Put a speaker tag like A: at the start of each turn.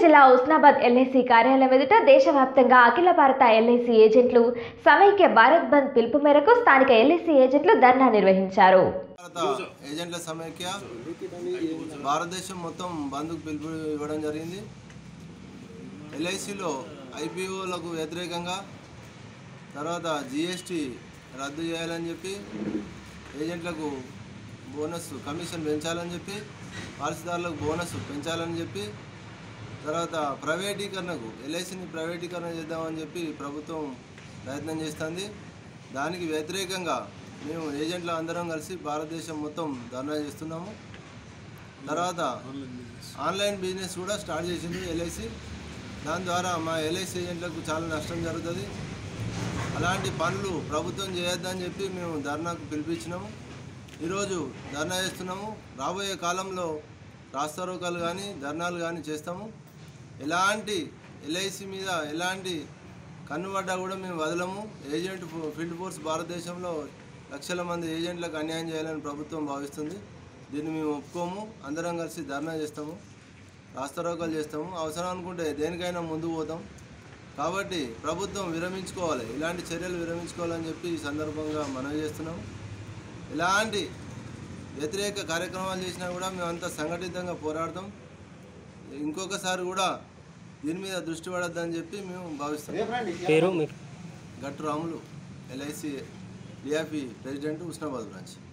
A: జిల్లా ఉస్నాబాద్ ఎల్ఐసి కార్యాలయం ఎదుట దేశవ్యాప్తంగా అఖిల భారత ఎల్ఐసి ఏజెంట్లు సమైక్య భారత్ బంద్ పిలుపు మేరకు స్థానిక ఎల్ఐసి ఏజెంట్లు ధర్నా నిర్వహించారు
B: భారత ఏజెంట్ల సమైక్య భారతదేశం మొత్తం బంద్కు పిలుపు ఇవ్వడం జరిగింది ఎల్ఐసిలో ఐపీఓలకు వ్యతిరేకంగా తర్వాత జిఎస్టీ రద్దు చేయాలని చెప్పి ఏజెంట్లకు బోనస్ కమిషన్ పెంచాలని చెప్పి పాలసీదారులకు బోనస్ పెంచాలని చెప్పి తర్వాత ప్రైవేటీకరణకు ఎల్ఐసిని ప్రైవేటీకరణ చేద్దామని చెప్పి ప్రభుత్వం ప్రయత్నం చేస్తుంది దానికి వ్యతిరేకంగా మేము ఏజెంట్ల అందరం కలిసి భారతదేశం మొత్తం ధర్నా చేస్తున్నాము తర్వాత ఆన్లైన్ బిజినెస్ కూడా స్టార్ట్ చేసింది ఎల్ఐసి దాని ద్వారా మా ఎల్ఐసి ఏజెంట్లకు చాలా నష్టం జరుగుతుంది అలాంటి పనులు ప్రభుత్వం చేయొద్దని చెప్పి మేము ధర్నాకు పిలిపించినాము ఈరోజు ధర్నా చేస్తున్నాము రాబోయే కాలంలో రాస్తారోకాలు కానీ ధర్నాలు కానీ చేస్తాము ఎలాంటి ఎల్ఐసి మీద ఎలాంటి కన్నుబడ్డా కూడా మేము వదలము ఏజెంట్ ఫో- ఫీల్డ్ ఫోర్స్ భారతదేశంలో లక్షల మంది ఏజెంట్లకు అన్యాయం చేయాలని ప్రభుత్వం భావిస్తుంది దీన్ని మేము ఒప్పుకోము అందరం కలిసి ధర్నా చేస్తాము రాస్తారోకాలు చేస్తాము అవసరం అనుకుంటే దేనికైనా ముందుకు పోతాం కాబట్టి ప్రభుత్వం విరమించుకోవాలి ఇలాంటి చర్యలు విరమించుకోవాలని చెప్పి ఈ సందర్భంగా మనవి చేస్తున్నాం ఎలాంటి వ్యతిరేక కార్యక్రమాలు చేసినా కూడా మేమంతా సంఘటితంగా పోరాడతాం ఇంకొకసారి కూడా దీని మీద దృష్టి పడద్దని చెప్పి మేము భావిస్తాం
C: పేరు మీ
B: Gattu Ramulu LIC DRP president Husnabad branch